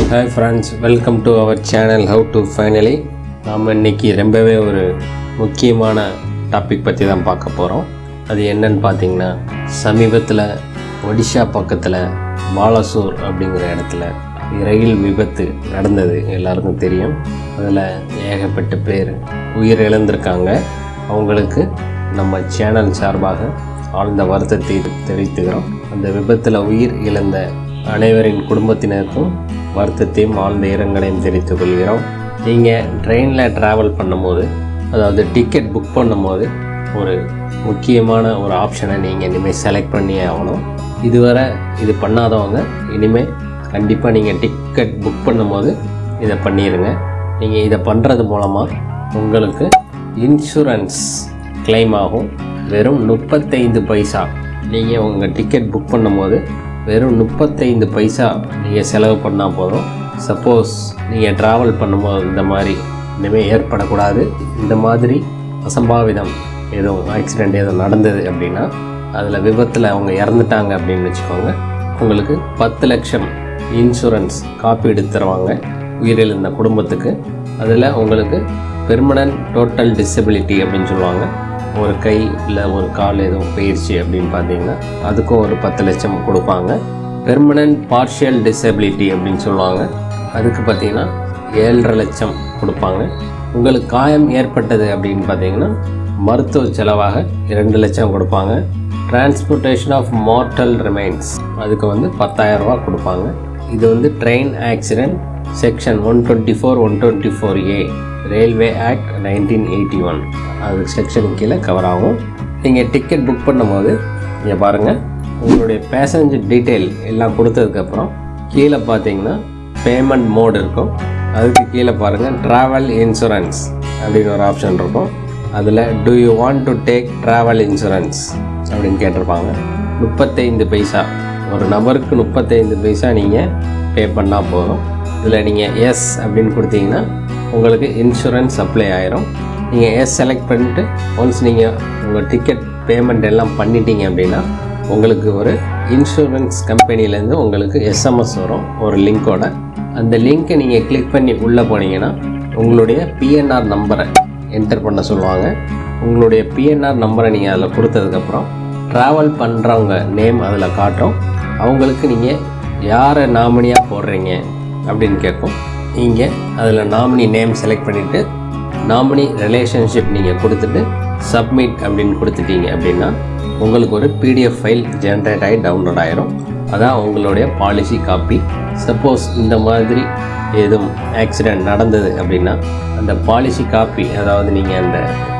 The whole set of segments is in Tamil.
hi friends welcome to our channel how to finally நாம் இன்னைக்கு ரொம்பவே ஒரு முக்கியமான டாபிக் பற்றி தான் பார்க்க போகிறோம் அது என்னன்னு பார்த்தீங்கன்னா சமீபத்தில் ஒடிஷா பக்கத்தில் பாலசூர் அப்படிங்கிற இடத்துல ரயில் விபத்து நடந்தது எல்லாருக்கும் தெரியும் அதில் ஏகப்பட்ட பேர் உயிர் இழந்திருக்காங்க அவங்களுக்கு நம்ம சேனல் சார்பாக ஆழ்ந்த வருத்தத்தை தெரிவித்துக்கிறோம் அந்த விபத்தில் உயிர் இழந்த அனைவரின் குடும்பத்தினருக்கும் வருத்தத்தையும் ஆழ்ந்த இரங்கலையும் தெரிவித்துக் கொள்கிறோம் நீங்கள் ட்ரெயினில் ட்ராவல் பண்ணும்போது அதாவது டிக்கெட் புக் பண்ணும்போது ஒரு முக்கியமான ஒரு ஆப்ஷனை நீங்கள் இனிமேல் செலக்ட் பண்ணியே ஆகணும் இதுவரை இது பண்ணாதவங்க இனிமேல் கண்டிப்பாக நீங்கள் டிக்கெட் புக் பண்ணும்போது இதை பண்ணிடுங்க நீங்கள் இதை பண்ணுறது மூலமாக உங்களுக்கு இன்சூரன்ஸ் claim ஆகும் வெறும் முப்பத்தைந்து பைசா நீங்கள் உங்கள் டிக்கெட் புக் பண்ணும்போது வெறும் முப்பத்தைந்து பைசா நீங்கள் செலவு பண்ணால் போதும் சப்போஸ் நீங்கள் ட்ராவல் பண்ணும்போது இந்த மாதிரி இனிமேல் ஏற்படக்கூடாது இந்த மாதிரி அசம்பாவிதம் எதுவும் ஆக்சிடெண்ட் எதுவும் நடந்தது அப்படின்னா அதில் விபத்தில் அவங்க இறந்துட்டாங்க அப்படின்னு வச்சுக்கோங்க உங்களுக்கு பத்து லட்சம் இன்சூரன்ஸ் காப்பீடு தருவாங்க உயிரிழந்த குடும்பத்துக்கு அதில் உங்களுக்கு பெர்மனன்ட் டோட்டல் டிசபிலிட்டி அப்படின்னு சொல்லுவாங்க ஒரு கை இல்லை ஒரு கால் எதுவும் போயிடுச்சு அப்படின்னு பார்த்தீங்கன்னா அதுக்கும் ஒரு பத்து லட்சம் கொடுப்பாங்க பெர்மனன்ட் பார்ஷியல் டிசபிலிட்டி அப்படின்னு சொல்லுவாங்க அதுக்கு பார்த்தீங்கன்னா ஏழரை லட்சம் கொடுப்பாங்க உங்களுக்கு காயம் ஏற்பட்டது அப்படின்னு பார்த்தீங்கன்னா மருத்துவ செலவாக இரண்டு லட்சம் கொடுப்பாங்க டிரான்ஸ்போர்ட்டேஷன் ஆஃப் மார்டல் ரிமைன்ஸ் அதுக்கு வந்து 10000 ரூபாய் கொடுப்பாங்க இது வந்து train accident section one twenty four one twenty four A railway act nineteen eighty one அது செக்ஷனுக்கு கீழே கவர் ஆகும் நீங்கள் டிக்கெட் புக் பண்ணும்போது இங்கே பாருங்கள் உங்களுடைய பேசஞ்சர் டீட்டெயில் எல்லாம் கொடுத்ததுக்கப்புறம் கீழே பார்த்தீங்கன்னா பேமெண்ட் மோட் இருக்கும் அதுக்கு கீழே பாருங்கள் ட்ராவல் இன்சூரன்ஸ் அப்படின்னு ஒரு ஆப்ஷன் இருக்கும் அதில் do you want to take travel insurance அப்படின்னு கேட்டிருப்பாங்க முப்பத்தைந்து பைசா ஒரு நபருக்கு முப்பத்தைந்து பைசா நீங்கள் பே பண்ணால் போதும் இதில் நீங்கள் எஸ் அப்படின்னு கொடுத்தீங்கன்னா உங்களுக்கு இன்சூரன்ஸ் அப்ளை ஆயிரும் நீங்கள் எஸ் செலக்ட் பண்ணிட்டு ஒன்ஸ் நீங்கள் உங்கள் டிக்கெட் பேமெண்ட் எல்லாம் பண்ணிட்டீங்க அப்படின்னா உங்களுக்கு ஒரு இன்சூரன்ஸ் கம்பெனிலேருந்து உங்களுக்கு எஸ்எம்எஸ் வரும் ஒரு லிங்கோட அந்த லிங்க்கை நீங்கள் கிளிக் பண்ணி உள்ளே போனீங்கன்னா உங்களுடைய பிஎன்ஆர் நம்பரை என்டர் பண்ண சொல்லுவாங்க உங்களுடைய பிஎன்ஆர் நம்பரை நீங்கள் அதில் கொடுத்ததுக்கப்புறம் ட்ராவல் பண்ணுறவங்க நேம் அதில் காட்டும் அவங்களுக்கு நீங்கள் யாரை நாமினியாக போடுறீங்க அப்படின்னு கேட்கும் நீங்கள் அதில் நாமினி நேம் செலக்ட் பண்ணிவிட்டு நாமினி ரிலேஷன்ஷிப் நீங்கள் கொடுத்துட்டு சப்மிட் அப்படின்னு கொடுத்துட்டீங்க அப்படின்னா உங்களுக்கு ஒரு பிடிஎஃப் ஃபைல் ஜென்ரேட் ஆகி டவுன்லோட் ஆயிரும் அதான் உங்களுடைய பாலிசி காப்பி சப்போஸ் இந்த மாதிரி எதுவும் ஆக்சிடெண்ட் நடந்தது அப்படின்னா அந்த பாலிசி காப்பி அதாவது நீங்கள் அந்த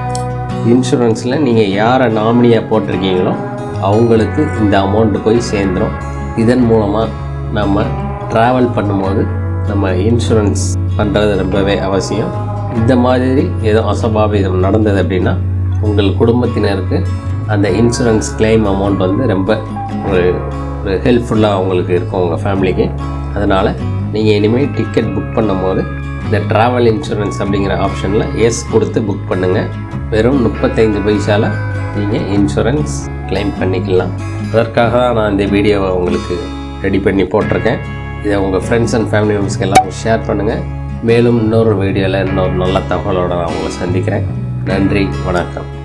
இன்சூரன்ஸில் நீங்கள் யாரை நாமினியாக போட்டிருக்கீங்களோ அவங்களுக்கு இந்த அமௌண்ட்டு போய் சேர்ந்துடும் இதன் மூலமாக நம்ம ட்ராவல் பண்ணும்போது நம்ம இன்சூரன்ஸ் பண்ணுறது ரொம்பவே அவசியம் இந்த மாதிரி ஏதோ அசம்பாவிதம் நடந்தது அப்படின்னா உங்கள் குடும்பத்தினருக்கு அந்த இன்சூரன்ஸ் claim அமௌண்ட் வந்து ரொம்ப ஒரு ஒரு ஹெல்ப்ஃபுல்லாக உங்களுக்கு இருக்கும் உங்கள் ஃபேமிலிக்கு அதனால் நீங்கள் இனிமேல் டிக்கெட் புக் பண்ணும்போது இந்த ட்ராவல் இன்சூரன்ஸ் அப்படிங்கிற ஆப்ஷனில் எஸ் கொடுத்து புக் பண்ணுங்கள் வெறும் முப்பத்தைந்து பைசாவில் நீங்கள் இன்சூரன்ஸ் claim பண்ணிக்கலாம் அதற்காக தான் நான் இந்த வீடியோவை உங்களுக்கு ரெடி பண்ணி போட்டிருக்கேன் இதை உங்கள் ஃப்ரெண்ட்ஸ் அண்ட் ஃபேமிலி மெம்பர்ஸ்க்கு எல்லாம் ஷேர் பண்ணுங்கள் மேலும் இன்னொரு வீடியோவில் இன்னொரு நல்ல தகவலோடு நான் உங்களை சந்திக்கிறேன் நன்றி வணக்கம்